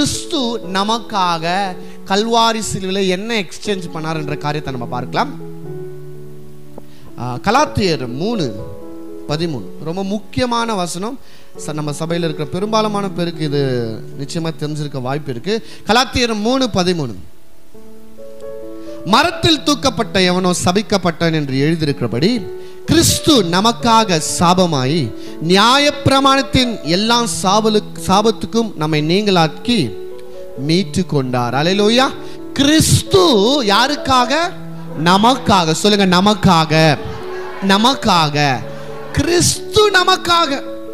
கிறிஸ்து நமக்காக கல்வாரி சிலுவையில் என்ன எக்ஸ்சேஞ்ச் பண்ணார் என்ற காரியத்தை நம்ம பார்க்கலாம் ஆ, கலாத்தியர் மூணு பதிமூணு ரொம்ப முக்கியமான வசனம் ச- நம்ம சபையில் இருக்கிற பெரும்பாலான பேருக்கு இது நிச்சயமா தெரிஞ்சிருக்க வாய்ப்பு இருக்கு கலாத்தியர் மூணு பதிமூணு மரத்தில் தூக்கப்பட்ட எவனோ சபிக்கப்பட்டான் என்று எழுதியிருக்கிறபடி கிறிஸ்து நமக்காக சாபமாய் நியாயப்பிரமாணத்தின் எல்லா சாபலுக்கு சாபத்துக்கும் நம்மை நீங்களாக்கி மீட்டு கொண்டார் அலையிலோயா கிறிஸ்து யாருக்காக நமக்காக சொல்லுங்க நமக்காக நமக்காக கிறிஸ்து நமக்காக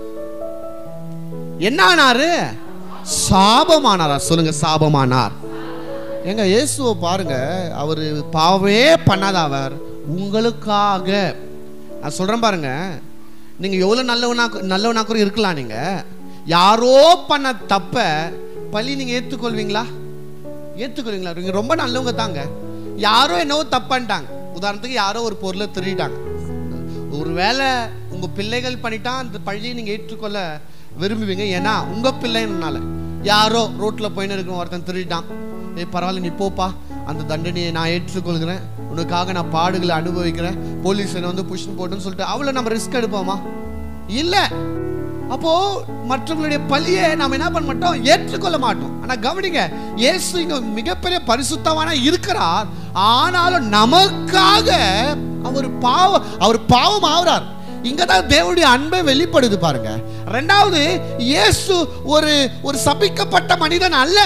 என்ன ஆனாரு சாபமானாரா சொல்லுங்க சாபமானார் எங்க இயேசுவை பாருங்க அவர் பாவமே பண்ணாத அவர் உங்களுக்காக நான் சொல்றேன் பாருங்க நீங்க எவ்வளவு நல்லவனா நல்லவனா கூட இருக்கலாம் நீங்க யாரோ பண்ண தப்ப பழி நீங்க ஏத்துக்கொள்வீங்களா ஏத்துக்கொள்வீங்களா நீங்க ரொம்ப நல்லவங்க தாங்க யாரோ என்னவோ தப்பான்ட்டாங்க உதாரணத்துக்கு யாரோ ஒரு பொருளை திருடிட்டாங்க ஒருவேளை உங்க பிள்ளைகள் பண்ணிட்டா அந்த பழியை நீங்க ஏற்றுக்கொள்ள விரும்புவீங்க ஏன்னா உங்க பிள்ளைனால யாரோ ரோட்ல போயின்னு இருக்கிற ஒருத்தன் திருடிட்டான் ஏய் பரவாயில்ல நீ போப்பா அந்த தண்டனையை நான் ஏற்றுக்கொள்கிறேன் உனக்காக நான் பாடுகளை அனுபவிக்கிறேன் போலீஸ் என்னை வந்து புஷ் போட்டுன்னு சொல்லிட்டு அவ்வளோ நம்ம ரிஸ்க் எடுப்போமா இல்லை அப்போ மற்றவங்களுடைய பழியை நாம என்ன பண்ண மாட்டோம் ஏற்றுக்கொள்ள மாட்டோம் ஆனா கவனிங்க இயேசு இங்க மிகப்பெரிய பரிசுத்தமான இருக்கிறார் ஆனாலும் நமக்காக அவர் பாவ அவர் பாவம் ஆகுறார் இங்கதான் தேவனுடைய அன்பை வெளிப்படுது பாருங்க ரெண்டாவது இயேசு ஒரு ஒரு சபிக்கப்பட்ட மனிதன் அல்ல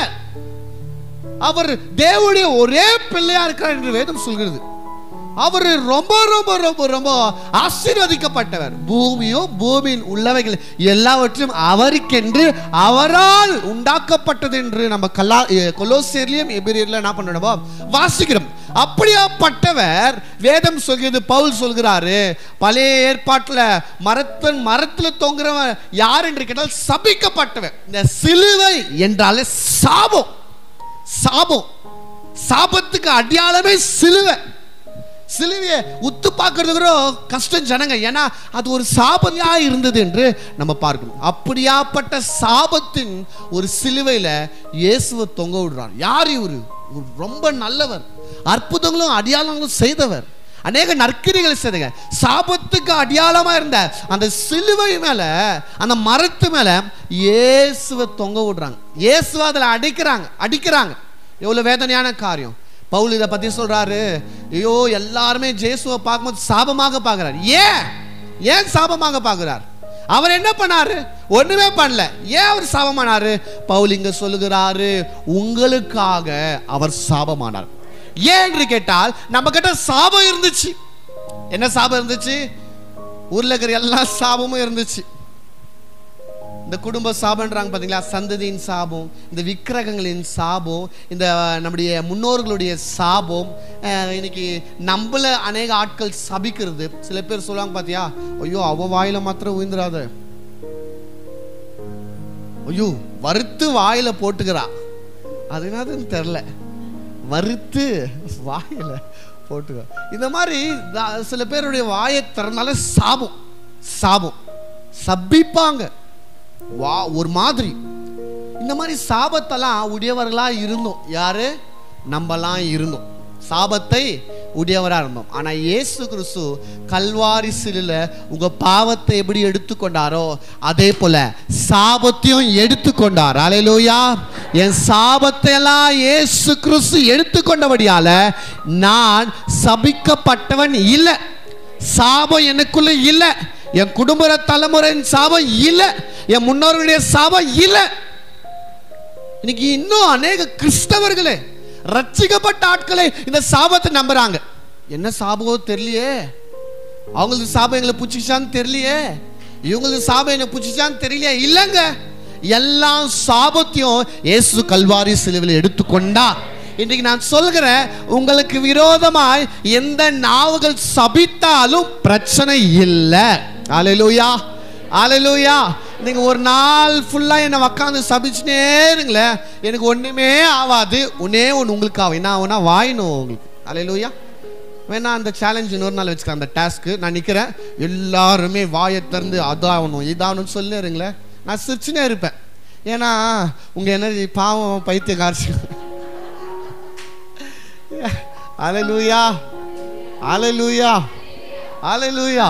அவர் தேவனுடைய ஒரே பிள்ளையா இருக்கிறார் என்று வேதம் சொல்கிறது அவர் ரொம்ப ரொம்ப ரொம்ப ரொம்ப ஆசீர்வதிக்கப்பட்டவர் பூமியும் பூமியின் உள்ளவைகள் எல்லாவற்றையும் அவருக்கென்று அவரால் உண்டாக்கப்பட்டது என்று நம்ம கல்லா கொலோசேர்லியம் எபிரியர்ல என்ன பண்ணணும் வாசிக்கிறோம் அப்படியாப்பட்டவர் வேதம் சொல்கிறது பவுல் சொல்கிறாரு பழைய ஏற்பாட்டுல மரத்தன் மரத்துல தொங்குறவன் யார் என்று கேட்டால் சபிக்கப்பட்டவன் இந்த சிலுவை என்றாலே சாபம் சாபம் சாபத்துக்கு அடையாளமே சிலுவை சிலுவையை உத்து பார்க்கறது கூட கஷ்டம் ஜனங்க ஏன்னா அது ஒரு சாபமா இருந்தது என்று நம்ம பார்க்கணும் அப்படியாப்பட்ட சாபத்தின் ஒரு சிலுவையில இயேசுவை தொங்க விடுறார் யார் இவரு இவர் ரொம்ப நல்லவர் அற்புதங்களும் அடையாளங்களும் செய்தவர் அநேக நற்கிரிகளை செய்தங்க சாபத்துக்கு அடையாளமா இருந்த அந்த சிலுவை மேல அந்த மரத்து மேல இயேசுவை தொங்க விடுறாங்க இயேசுவை அதில் அடிக்கிறாங்க அடிக்கிறாங்க எவ்வளவு வேதனையான காரியம் பவுல் இதை பத்தி சொல்றாரு ஐயோ எல்லாருமே ஜேசுவை பார்க்கும்போது சாபமாக பார்க்கிறார் ஏன் ஏன் சாபமாக பார்க்கிறார் அவர் என்ன பண்ணாரு ஒண்ணுமே பண்ணல ஏன் அவர் சாபமானாரு பவுல் இங்க சொல்லுகிறாரு உங்களுக்காக அவர் சாபமானார் ஏன் என்று கேட்டால் நம்ம கிட்ட சாபம் இருந்துச்சு என்ன சாபம் இருந்துச்சு ஊர்ல இருக்கிற எல்லா சாபமும் இருந்துச்சு இந்த குடும்ப சாபம்ன்றாங்க பார்த்தீங்களா சந்ததியின் சாபம் இந்த விக்கிரகங்களின் சாபம் இந்த நம்முடைய முன்னோர்களுடைய சாபம் அஹ், இன்னைக்கு நம்மள அநேக ஆட்கள் சபிக்கிறது சில பேர் சொல்லுவாங்க பாத்தியா ஐயோ அவ வாயில மாத்திரம் உயிர்ந்துராத ஐயோ வறுத்து வாயில போட்டுக்கிறா அது என்னதுன்னு தெரில வறுத்து வாயில போட்டுக்க இந்த மாதிரி த- சில பேருடைய வாயை திறந்தால சாபம் சாபம் சபிப்பாங்க வா ஒரு மாதிரி இந்த மாதிரி சாபத்தெல்லாம் உடையவர்களா இருந்தோம் யாரு நம்மலாம் இருந்தோம் சாபத்தை உடையவரா இருந்தோம் ஆனா இயேசு கிறிஸ்து கல்வாரி சிலுல உங்க பாவத்தை எப்படி எடுத்துக்கொண்டாரோ அதே போல சாபத்தையும் எடுத்துக்கொண்டார் அலையிலூயா என் சாபத்தை எல்லாம் இயேசு கிறிஸ்து எடுத்துக்கொண்டபடியால நான் சபிக்கப்பட்டவன் இல்லை சாபம் எனக்குள்ள இல்லை என் குடும்ப தலைமுறையின் சாபம் இல்லை என் முன்னோர்களுடைய சாபம் இல்லை இன்னைக்கு இன்னும் அநேக கிறிஸ்தவர்களே ரட்சிக்கப்பட்ட ஆட்களே இந்த சாபத்தை நம்புறாங்க என்ன சாபமோ தெரியலையே அவங்களுக்கு சாபம் எங்களை புச்சிச்சான்னு தெரியலையே இவங்களுக்கு சாபம் என்ன புச்சிச்சான்னு தெரியலையே இல்லைங்க எல்லா சாபத்தையும் இயேசு கல்வாரி சிலுவையில் எடுத்துக்கொண்டார் இன்றைக்கு நான் சொல்கிறேன் உங்களுக்கு விரோதமாய் எந்த நாவுகள் சபித்தாலும் பிரச்சனை இல்லை அலையிலூயா அலையிலூயா நீங்க ஒரு நாள் ஃபுல்லா என்னை உக்காந்து சபிச்சுனே இருங்களேன் எனக்கு ஒண்ணுமே ஆகாது ஒன்னே ஒன்று உங்களுக்கு ஆகும் என்ன ஆகும்னா வாயினும் உங்களுக்கு அலையிலூயா வேணா அந்த சேலஞ்ச் இன்னொரு நாள் வச்சுக்கலாம் அந்த டாஸ்க்கு நான் நிற்கிறேன் எல்லாருமே வாயை திறந்து அதாகணும் இதாகணும்னு சொல்லிருங்களேன் நான் சிரிச்சுனே இருப்பேன் ஏன்னா உங்க எனர்ஜி பாவம் பைத்திய காட்சி அலலூயா அலலூயா அலலூயா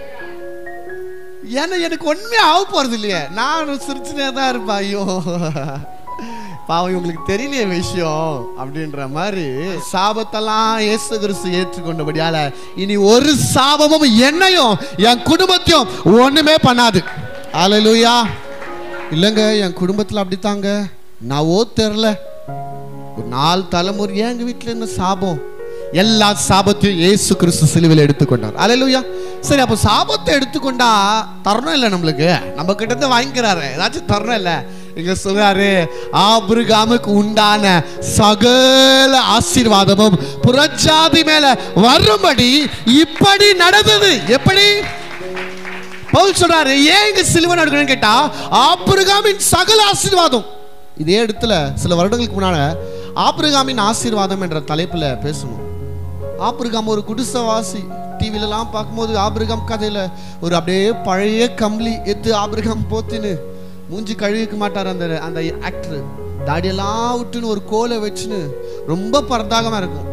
ஏன்னா எனக்கு ஒண்ணுமே ஆக போறது இல்லையே நான் சிரிச்சுனே தான் இருப்பேன் ஐயோ பாவம் இவங்களுக்கு தெரியலையே விஷயம் அப்படின்ற மாதிரி சாபத்தெல்லாம் இயேசு கிறிஸ்து ஏற்றுக்கொண்டபடியால இனி ஒரு சாபமும் என்னையும் என் குடும்பத்தையும் ஒண்ணுமே பண்ணாது அலலூயா இல்லைங்க என் குடும்பத்தில் அப்படித்தாங்க நான் ஓ தெரில ஒரு நாலு தலைமுறை எங்க வீட்டில் என்ன சாபம் எல்லா சாபத்தையும் இயேசு கிறிஸ்து சிலுவையில் எடுத்துக்கொண்டார் அலையிலுயா சரி அப்போ சாபத்தை எடுத்துக்கொண்டா தரணும் இல்லை நம்மளுக்கு நம்ம கிட்ட இருந்து வாங்கிக்கிறாரு ஏதாச்சும் தரணும் இல்லை இங்க சொல்றாரு ஆபிரகாமுக்கு உண்டான சகல ஆசீர்வாதமும் புறஜாதி மேல வரும்படி இப்படி நடந்தது எப்படி பவுல் சொல்றாரு ஏன் இங்க சிலுவை நடக்கணும்னு கேட்டா ஆபிரகாமின் சகல ஆசீர்வாதம் இதே இடத்துல சில வருடங்களுக்கு முன்னால ஆபிரகாமின் ஆசீர்வாதம் என்ற தலைப்புல பேசணும் ஆபிரகாம் ஒரு குடிசவாசி டிவிலலாம் பார்க்கும்போது ஆபிரகாம் கதையில ஒரு அப்படியே பழைய கம்பளி எத்து ஆபிரகாம் போத்தின்னு மூஞ்சி கழுவிக்க மாட்டார் அந்த அந்த ஆக்டர் தாடியெல்லாம் விட்டுன்னு ஒரு கோலை வச்சுன்னு ரொம்ப பரதாகமா இருக்கும்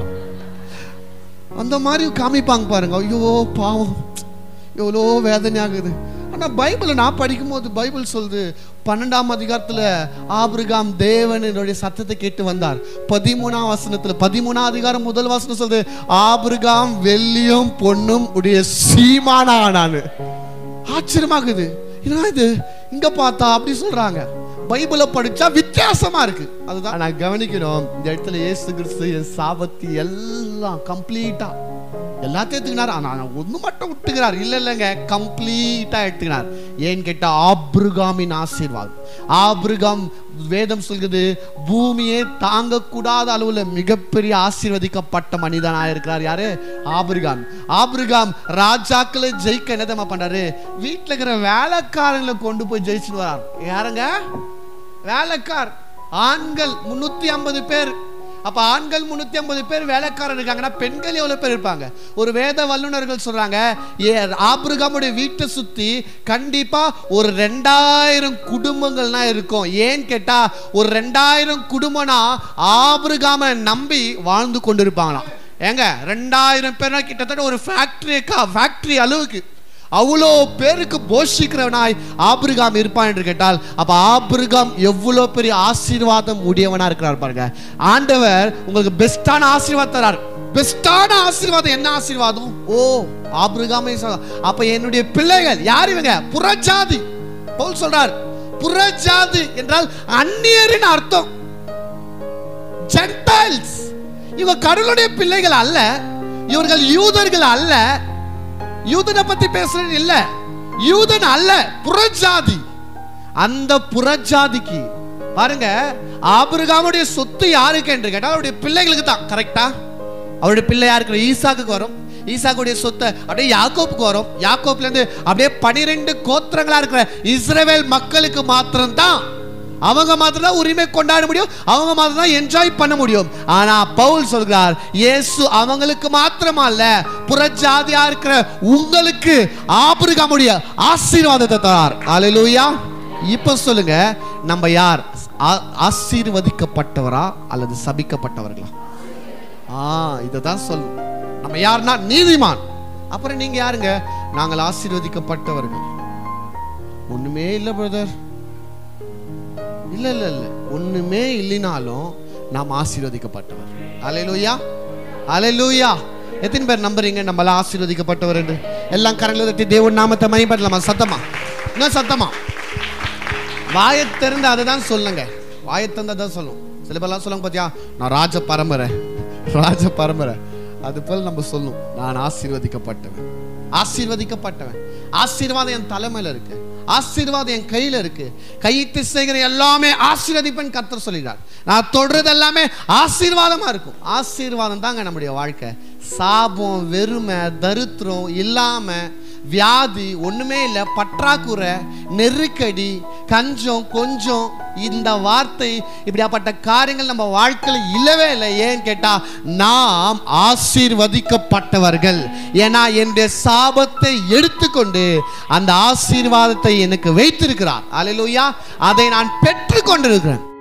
அந்த மாதிரி காமிப்பாங்க பாருங்க ஐயோ பாவம் எவ்வளோ வேதனையாகுது ஆனால் பைபிளை நான் படிக்கும்போது பைபிள் சொல்லுது பன்னெண்டாம் அதிகாரத்தில் ஆபிரகாம் தேவனுடைய சத்தத்தை கேட்டு வந்தார் பதிமூணாம் வசனத்தில் பதிமூணாம் அதிகாரம் முதல் வசனம் சொல்லுது ஆபிரகாம் வெள்ளியும் பொண்ணும் உடைய சீமானா ஆனான்னு ஆச்சரியமாகுது என்ன இது இங்க பார்த்தா அப்படி சொல்றாங்க பைபிளை படிச்சா வித்தியாசமா இருக்கு அதுதான் நான் கவனிக்கணும் இந்த இடத்துல இயேசு கிறிஸ்து என் சாபத்தி எல்லாம் கம்ப்ளீட்டா எல்லாத்தையும் எடுத்துக்கினார் ஆனால் ஒன்று மட்டும் விட்டுக்கிறார் இல்லை இல்லைங்க கம்ப்ளீட்டாக எடுத்துக்கினார் ஏன்னு கேட்டால் ஆப்ருகாமின் ஆசீர்வாதம் ஆப்ருகாம் வேதம் சொல்கிறது பூமியே தாங்கக்கூடாத அளவில் மிகப்பெரிய ஆசீர்வதிக்கப்பட்ட மனிதனாக இருக்கிறார் யாரு ஆபிரகாம் ஆபிரகாம் ராஜாக்களை ஜெயிக்க என்ன தெரியுமா பண்றாரு வீட்டில் இருக்கிற வேலைக்காரங்களை கொண்டு போய் ஜெயிச்சுட்டு வரார் யாருங்க வேலைக்கார் ஆண்கள் முன்னூத்தி ஐம்பது பேர் அப்ப ஆண்கள் முன்னூத்தி ஐம்பது பேர் வேலைக்காரர் இருக்காங்கன்னா பெண்கள் எவ்வளவு பேர் இருப்பாங்க ஒரு வேத வல்லுநர்கள் சொல்றாங்க ஏ ஆபிரகாமுடைய வீட்டை சுத்தி கண்டிப்பா ஒரு ரெண்டாயிரம் குடும்பங்கள்னா இருக்கும் ஏன்னு கேட்டா ஒரு ரெண்டாயிரம் குடும்பம்னா ஆபிரகாம நம்பி வாழ்ந்து கொண்டிருப்பாங்களாம் ஏங்க ரெண்டாயிரம் பேர்னா கிட்டத்தட்ட ஒரு ஃபேக்டரி ஃபேக்டரி அளவுக்கு அவ்வளோ பேருக்கு போஷிக்கிறவனாய் ஆபிரகாம் இருப்பான் என்று கேட்டால் அப்ப ஆபிரகாம் எவ்வளோ பெரிய ஆசீர்வாதம் உடையவனா இருக்கிறார் பாருங்க ஆண்டவர் உங்களுக்கு பெஸ்டான ஆசீர்வாதம் தரார் பெஸ்டான ஆசீர்வாதம் என்ன ஆசீர்வாதம் ஓ ஆபிரகாமே சொல்ல- அப்ப என்னுடைய பிள்ளைகள் யார் இவங்க புறஜாதி பவுல் சொல்றார் புறஜாதி என்றால் அந்நியரின் அர்த்தம் ஜென்டைல்ஸ் இவங்க கடவுளுடைய பிள்ளைகள் அல்ல இவர்கள் யூதர்கள் அல்ல யூதனை பத்தி பேசுறது இல்ல யூதன் அல்ல புறஜாதி அந்த புறஜாதிக்கு பாருங்க ஆபிரகாமுடைய சொத்து யாருக்கு என்று கேட்டா அவருடைய பிள்ளைகளுக்கு தான் கரெக்டா அவருடைய பிள்ளை யாருக்கு ஈசாக்குக்கு வரும் ஈசாக்குடைய சொத்தை அப்படியே யாக்கோப்புக்கு வரும் யாக்கோப்ல இருந்து அப்படியே பனிரெண்டு கோத்திரங்களா இருக்கிற இஸ்ரவேல் மக்களுக்கு மாத்திரம்தான் அவங்க மாத்திரம் தான் உரிமை கொண்டாட முடியும் அவங்க மாத்திரம் தான் என்ஜாய் பண்ண முடியும் ஆனா பவுல் சொல்கிறார் இயேசு அவங்களுக்கு மாத்திரமா அல்ல புறஜாதியா இருக்கிற உங்களுக்கு ஆபிரகாமுடைய ஆசீர்வாதத்தை தரார் அல்லேலூயா இப்ப சொல்லுங்க நம்ம யார் ஆ- ஆசீர்வதிக்கப்பட்டவரா அல்லது சபிக்கப்பட்டவர்களா ஆ இதை தான் சொல்லும் நம்ம யாருன்னா நீதிமான் அப்புறம் நீங்க யாருங்க நாங்கள் ஆசீர்வதிக்கப்பட்டவர்கள் ஒண்ணுமே இல்லை பிரதர் இல்ல இல்ல இல்ல ஒண்ணுமே இல்லைனாலும் நாம் ஆசீர்வதிக்கப்பட்டவர் அலையலூயா அலையலூயா எத்தனை பேர் நம்புறீங்க நம்மளாம் ஆசீர்வதிக்கப்பட்டவர் என்று எல்லாம் கரங்களை தட்டி தேவன் நாமத்தை மயப்படலாமா சத்தமா இன்னும் சத்தமா வாயை திறந்து அதை தான் சொல்லுங்க வாயை திறந்து தான் சொல்லும் சில பேர்லாம் சொல்லுவாங்க பாத்தியா நான் ராஜ பரம்பரை ராஜ பரம்பரை அது போல் நம்ம சொல்லும் நான் ஆசீர்வதிக்கப்பட்டவன் ஆசீர்வதிக்கப்பட்டவன் ஆசீர்வாதம் என் தலைமையில இருக்கு ஆசீர்வாதம் என் கையில இருக்கு கையிட்டு செய்கிற எல்லாமே ஆசீர்வதிப்பேன் கத்தர் சொல்லிடுறார் நான் தொடுறது எல்லாமே ஆசீர்வாதமா இருக்கும் ஆசீர்வாதம் தாங்க நம்முடைய வாழ்க்கை சாபம் வெறுமை தரித்திரம் இல்லாம வியாதி ஒண்ணுமே இல்லை பற்றாக்குறை நெருக்கடி கஞ்சம் கொஞ்சம் இந்த வார்த்தை இப்படியாப்பட்ட காரியங்கள் நம்ம வாழ்க்கையில் இல்லவே இல்லை ஏன்னு கேட்டா நாம் ஆசீர்வதிக்கப்பட்டவர்கள் ஏன்னா என்னுடைய சாபத்தை எடுத்துக்கொண்டு அந்த ஆசீர்வாதத்தை எனக்கு வைத்திருக்கிறார் அல்லேலூயா அதை நான் பெற்றுக்கொண்டிருக்கிறேன்